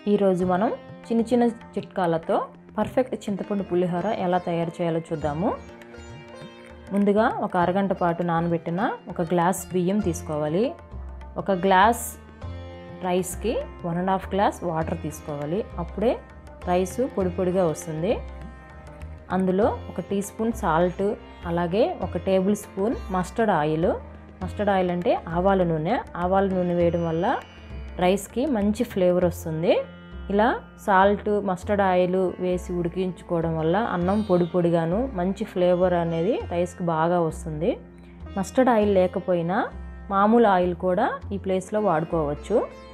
ఈరోజు మనం చిన్న చిన్న చిట్కాలతో పర్ఫెక్ట్ చింతపండు పులిహోర ఎలా తయారు చేయాలో చూద్దాము ముందుగా ఒక అరగంట పాటు నానబెట్టిన ఒక గ్లాస్ బియ్యం తీసుకోవాలి ఒక గ్లాస్ రైస్కి one and half glass water తీసుకోవాలి అప్పుడే రైస్ పొడి పొడిగా వస్తుంది అందులో ఒక టీ స్పూన్ సాల్ట్ అలాగే ఒక tablespoon mustard oil mustard oil అంటే ఆవాల నూనె ఆవాల నూనె వేయడం వల్ల రైస్కి మంచి ఫ్లేవర్ వస్తుంది ఇలా సాల్ట్ మస్టర్డ్ ఆయిల్ వేసి ఉడికించుకోవడం వల్ల అన్నం పొడి పొడిగాను మంచి ఫ్లేవర్ అనేది రైస్కి బాగా వస్తుంది మస్టర్డ్ ఆయిల్ లేకపోయినా మామూలు ఆయిల్ కూడా ఈ ప్లేస్లో వాడుకోవచ్చు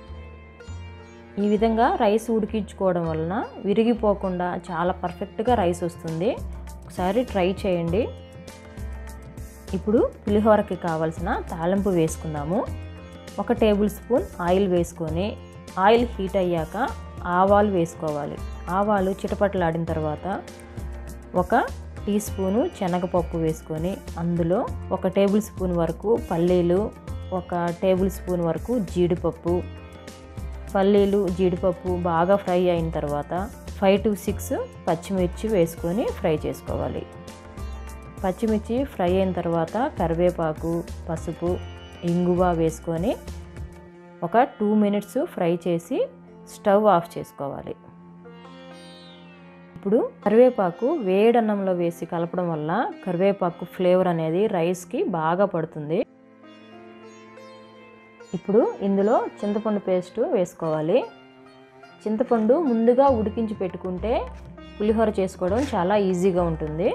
ఈ విధంగా రైస్ ఉడికించుకోవడం వలన విరిగిపోకుండా చాలా పర్ఫెక్ట్గా రైస్ వస్తుంది ఒకసారి ట్రై చేయండి ఇప్పుడు పులిహోరకి కావాల్సిన తాలింపు వేసుకుందాము ఒక టేబుల్ స్పూన్ ఆయిల్ వేసుకొని ఆయిల్ హీట్ అయ్యాక ఆవాలు వేసుకోవాలి ఆవాలు చిటపటలాడిన తర్వాత ఒక టీ స్పూను శనగపప్పు వేసుకొని అందులో ఒక టేబుల్ స్పూన్ వరకు పల్లీలు ఒక టేబుల్ స్పూన్ వరకు జీడిపప్పు పల్లీలు జీడిపప్పు బాగా ఫ్రై అయిన తర్వాత ఫైవ్ టు సిక్స్ పచ్చిమిర్చి వేసుకొని ఫ్రై చేసుకోవాలి పచ్చిమిర్చి ఫ్రై అయిన తర్వాత కరివేపాకు పసుపు ఇంగువ వేసుకొని ఒక టూ మినిట్స్ ఫ్రై చేసి స్టవ్ ఆఫ్ చేసుకోవాలి ఇప్పుడు కరివేపాకు వేడన్నంలో వేసి కలపడం వల్ల కరివేపాకు ఫ్లేవర్ అనేది రైస్కి బాగా పడుతుంది ఇప్పుడు ఇందులో చింతపండు పేస్ట్ వేసుకోవాలి చింతపండు ముందుగా ఉడికించి పెట్టుకుంటే పులిహోర చేసుకోవడం చాలా ఈజీగా ఉంటుంది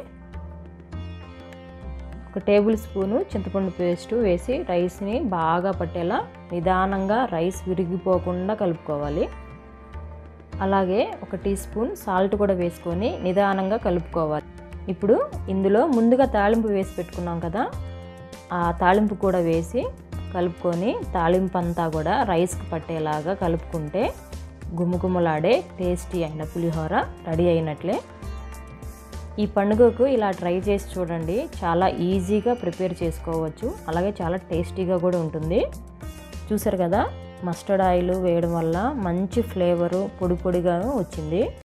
ఒక టేబుల్ స్పూను చింతపండు పేస్ట్ వేసి రైస్ని బాగా పట్టేలా నిదానంగా రైస్ విరిగిపోకుండా కలుపుకోవాలి అలాగే ఒక టీ స్పూన్ సాల్ట్ కూడా వేసుకొని నిదానంగా కలుపుకోవాలి ఇప్పుడు ఇందులో ముందుగా తాళింపు వేసి పెట్టుకున్నాం కదా ఆ తాళింపు కూడా వేసి కలుపుకొని తాళింపు అంతా కూడా రైస్కి పట్టేలాగా కలుపుకుంటే గుమ్మగుమ్మలాడే టేస్టీ అయిన పులిహోర రెడీ అయినట్లే ఈ పండుగకు ఇలా ట్రై చేసి చూడండి చాలా ఈజీగా ప్రిపేర్ చేసుకోవచ్చు అలాగే చాలా టేస్టీగా కూడా ఉంటుంది చూసారు కదా మస్టర్డ్ ఆయిల్ వేయడం వల్ల మంచి ఫ్లేవరు పొడి పొడిగా వచ్చింది